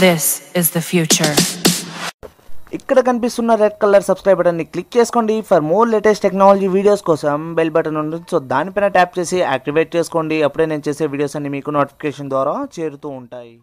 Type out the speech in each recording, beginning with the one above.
This is the future. ఇక్కడ కనిపిస్తున్న red colour subscribe బటన్ని క్లిక్ చేసుకోండి for more latest technology videos కోసం బెల్ బటన్ ఉంటుంది సో దానిపైన ట్యాప్ చేసి యాక్టివేట్ చేసుకోండి అప్పుడే నేను చేసే వీడియోస్ అన్ని మీకు నోటిఫికేషన్ ద్వారా చేరుతూ ఉంటాయి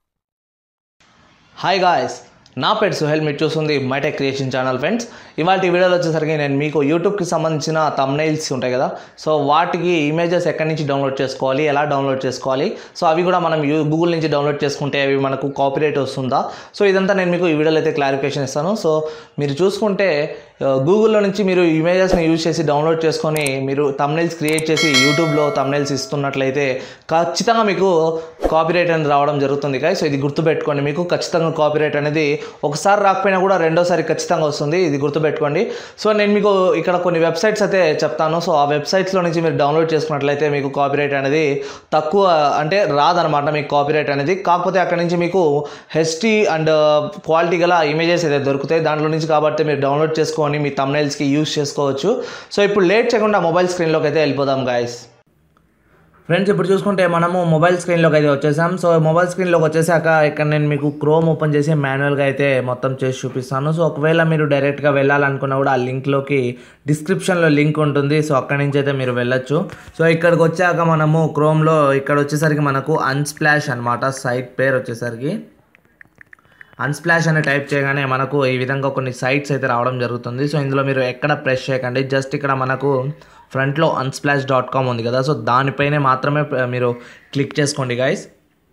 హాయ్ గాయస్ నా పేరు సుహెల్ మీరు చూస్తుంది మైటెక్ క్రియేషన్ ఛానల్ ఫ్రెండ్స్ ఇవాళ వీడియోలో వచ్చేసరికి నేను మీకు యూట్యూబ్కి సంబంధించిన తమ్నైల్స్ ఉంటాయి కదా సో వాటికి ఇమేజెస్ ఎక్కడి నుంచి డౌన్లోడ్ చేసుకోవాలి ఎలా డౌన్లోడ్ చేసుకోవాలి సో అవి కూడా మనం యూ గూగుల్ నుంచి డౌన్లోడ్ చేసుకుంటే అవి మనకు కాపీరైట్ వస్తుందా సో ఇదంతా నేను మీకు ఈ వీడియోలో అయితే క్లారిఫికేషన్ ఇస్తాను సో మీరు చూసుకుంటే గూగుల్లో నుంచి మీరు ఇమేజెస్ని యూజ్ చేసి డౌన్లోడ్ చేసుకొని మీరు తమ్నైల్స్ క్రియేట్ చేసి యూట్యూబ్లో తమ్నైల్స్ ఇస్తున్నట్లయితే ఖచ్చితంగా మీకు కాపీరైట్ అనేది రావడం జరుగుతుంది కదా సో ఇది గుర్తుపెట్టుకోండి మీకు ఖచ్చితంగా కాపీరైట్ అనేది ఒకసారి రాకపోయినా కూడా రెండోసారి ఖచ్చితంగా వస్తుంది ఇది గుర్తుపెట్టుకోండి సో నేను మీకు ఇక్కడ కొన్ని వెబ్సైట్స్ అయితే చెప్తాను సో ఆ వెబ్సైట్స్లో నుంచి మీరు డౌన్లోడ్ చేసుకున్నట్లయితే మీకు కాపీరైట్ అనేది తక్కువ అంటే రాదనమాట మీకు కాపీరైట్ అనేది కాకపోతే అక్కడ నుంచి మీకు హెచ్టీ అండ్ క్వాలిటీ గల ఇమేజెస్ అయితే దొరుకుతాయి దాంట్లో నుంచి కాబట్టి మీరు డౌన్లోడ్ చేసుకొని మీ తమ్నైల్స్కి యూస్ చేసుకోవచ్చు సో ఇప్పుడు లేట్ చేయకుండా మొబైల్ స్క్రీన్లోకి అయితే వెళ్ళిపోదాం గాయస్ ఫ్రెండ్స్ ఇప్పుడు చూసుకుంటే మనము మొబైల్ స్క్రీన్లోకి అయితే వచ్చేసాం సో మొబైల్ స్క్రీన్లోకి వచ్చేసాక ఇక్కడ నేను మీకు క్రోమ్ ఓపెన్ చేసి మాన్యువల్గా అయితే మొత్తం చేసి చూపిస్తాను సో ఒకవేళ మీరు డైరెక్ట్గా వెళ్ళాలనుకున్నా కూడా ఆ లింక్లోకి డిస్క్రిప్షన్లో లింక్ ఉంటుంది సో అక్కడి నుంచి అయితే మీరు వెళ్ళొచ్చు సో ఇక్కడికి వచ్చాక మనము క్రోమ్లో ఇక్కడ వచ్చేసరికి మనకు అన్స్ప్లాష్ అనమాట సైట్ పేరు వచ్చేసరికి అన్స్ప్లాష్ అని టైప్ చేయగానే మనకు ఈ విధంగా కొన్ని సైట్స్ అయితే రావడం జరుగుతుంది సో ఇందులో మీరు ఎక్కడ ప్రెస్ చేయకండి జస్ట్ ఇక్కడ మనకు ఫ్రంట్లో అన్స్ప్లాష్ డాట్ కామ్ ఉంది కదా సో దానిపైనే మాత్రమే మీరు క్లిక్ చేసుకోండి గైస్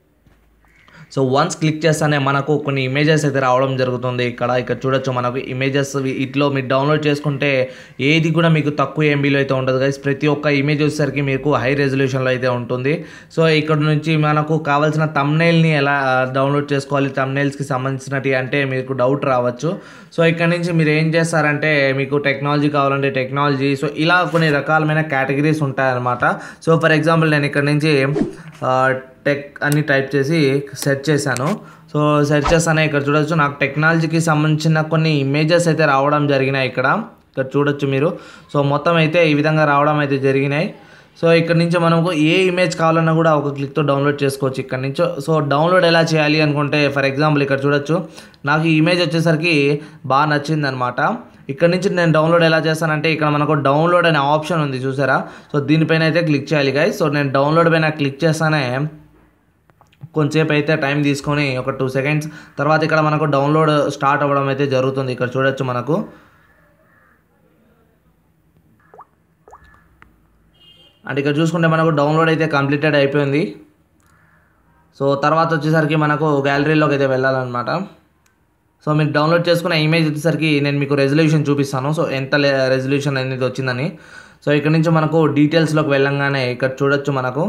సో వన్స్ క్లిక్ చేస్తానే మనకు కొన్ని ఇమేజెస్ అయితే రావడం జరుగుతుంది ఇక్కడ ఇక్కడ చూడొచ్చు మనకు ఇమేజెస్ ఇట్లో మీరు డౌన్లోడ్ చేసుకుంటే ఏది కూడా మీకు తక్కువ ఎంబీలో అయితే ఉండదు గైస్ ప్రతి ఒక్క ఇమేజ్ వచ్చేసరికి మీకు హై రెజల్యూషన్లో అయితే ఉంటుంది సో ఇక్కడ నుంచి మనకు కావాల్సిన తమ్నైల్ని ఎలా డౌన్లోడ్ చేసుకోవాలి తమ్నైల్స్కి సంబంధించినవి అంటే మీకు డౌట్ రావచ్చు సో ఇక్కడ నుంచి మీరు ఏం చేస్తారంటే మీకు టెక్నాలజీ కావాలంటే టెక్నాలజీ సో ఇలా కొన్ని రకాలమైన కేటగిరీస్ ఉంటాయన్నమాట సో ఫర్ ఎగ్జాంపుల్ నేను ఇక్కడ నుంచి టెక్ అని టైప్ చేసి సెర్చ్ చేశాను సో సెర్చ్ చేస్తానే ఇక్కడ చూడొచ్చు నాకు టెక్నాలజీకి సంబంధించిన కొన్ని ఇమేజెస్ అయితే రావడం జరిగినాయి ఇక్కడ ఇక్కడ చూడొచ్చు మీరు సో మొత్తం అయితే ఈ విధంగా రావడం అయితే జరిగినాయి సో ఇక్కడ నుంచి మనకు ఏ ఇమేజ్ కావాలన్నా కూడా ఒక క్లిక్తో డౌన్లోడ్ చేసుకోవచ్చు ఇక్కడ నుంచి సో డౌన్లోడ్ ఎలా చేయాలి అనుకుంటే ఫర్ ఎగ్జాంపుల్ ఇక్కడ చూడొచ్చు నాకు ఈ ఇమేజ్ వచ్చేసరికి బాగా నచ్చింది అనమాట ఇక్కడ నుంచి నేను డౌన్లోడ్ ఎలా చేస్తానంటే ఇక్కడ మనకు డౌన్లోడ్ అనే ఆప్షన్ ఉంది చూసారా సో దీనిపైన అయితే క్లిక్ చేయాలి గాయ సో నేను డౌన్లోడ్ పైన క్లిక్ చేస్తానే కొంచెంసేపు అయితే టైం తీసుకొని ఒక టూ సెకండ్స్ తర్వాత ఇక్కడ మనకు డౌన్లోడ్ స్టార్ట్ అవ్వడం అయితే జరుగుతుంది ఇక్కడ చూడొచ్చు మనకు అంటే ఇక్కడ చూసుకుంటే మనకు డౌన్లోడ్ అయితే కంప్లీటెడ్ అయిపోయింది సో తర్వాత వచ్చేసరికి మనకు గ్యాలరీలోకి అయితే వెళ్ళాలన్నమాట సో మీరు డౌన్లోడ్ చేసుకున్న ఇమేజ్ వచ్చేసరికి నేను మీకు రెజల్యూషన్ చూపిస్తాను సో ఎంత రెజల్యూషన్ అనేది వచ్చిందని సో ఇక్కడ నుంచి మనకు డీటెయిల్స్లోకి వెళ్ళంగానే ఇక్కడ చూడొచ్చు మనకు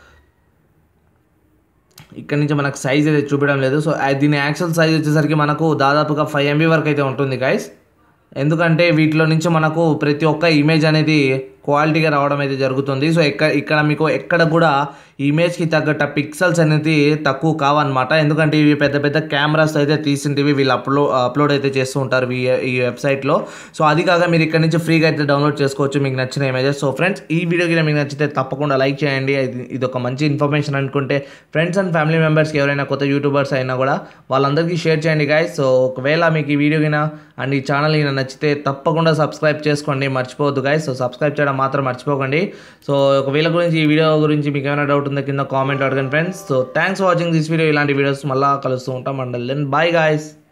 ఇక్కడ నుంచి మనకు సైజ్ అయితే చూపించడం లేదు సో దీని యాక్చువల్ సైజ్ వచ్చేసరికి మనకు దాదాపుగా ఫైవ్ ఎంబీ వరకు అయితే ఉంటుంది గైస్ ఎందుకంటే వీటిలో నుంచి మనకు ప్రతి ఒక్క ఇమేజ్ అనేది క్వాలిటీగా రావడం అయితే జరుగుతుంది సో ఎక్కడ ఇక్కడ మీకు ఎక్కడ కూడా ఇమేజ్కి తగ్గట్ట పిక్సెల్స్ అనేది తక్కువ కావన్నమాట ఎందుకంటే ఇవి పెద్ద పెద్ద కెమెరాస్ అయితే తీసింటివి వీళ్ళు అప్లో అప్లోడ్ అయితే చేస్తూ ఉంటారు ఈ ఈ వెబ్సైట్లో సో అది కాక మీరు ఇక్కడ నుంచి ఫ్రీగా అయితే డౌన్లోడ్ చేసుకోవచ్చు మీకు నచ్చిన ఇమేజెస్ సో ఫ్రెండ్స్ ఈ వీడియోకి మీకు నచ్చితే తప్పకుండా లైక్ చేయండి ఇది ఒక మంచి ఇన్ఫర్మేషన్ అనుకుంటే ఫ్రెండ్స్ అండ్ ఫ్యామిలీ మెంబర్స్కి ఎవరైనా కొత్త యూట్యూబర్స్ అయినా కూడా వాళ్ళందరికీ షేర్ చేయండి గాయస్ సో ఒకవేళ మీకు ఈ వీడియో కినా అండ్ ఈ ఛానల్ కింద నచ్చితే తప్పకుండా సబ్స్క్రైబ్ చేసుకోండి మర్చిపోవద్దు గాయస్ సో సబ్స్క్రైబ్ చేయడం మాత్రం మర్చిపోకండి సో ఒకవేళ గురించి ఈ వీడియో గురించి మీకు ఏమైనా డౌట్ ఉందో కింద కామెంట్ అడగండి friends so thanks for watching this video ఇలాంటి వీడియోస్ మళ్ళీ కలుస్తూ ఉంటాం అండ్ దెన్ బాయ్ గాయస్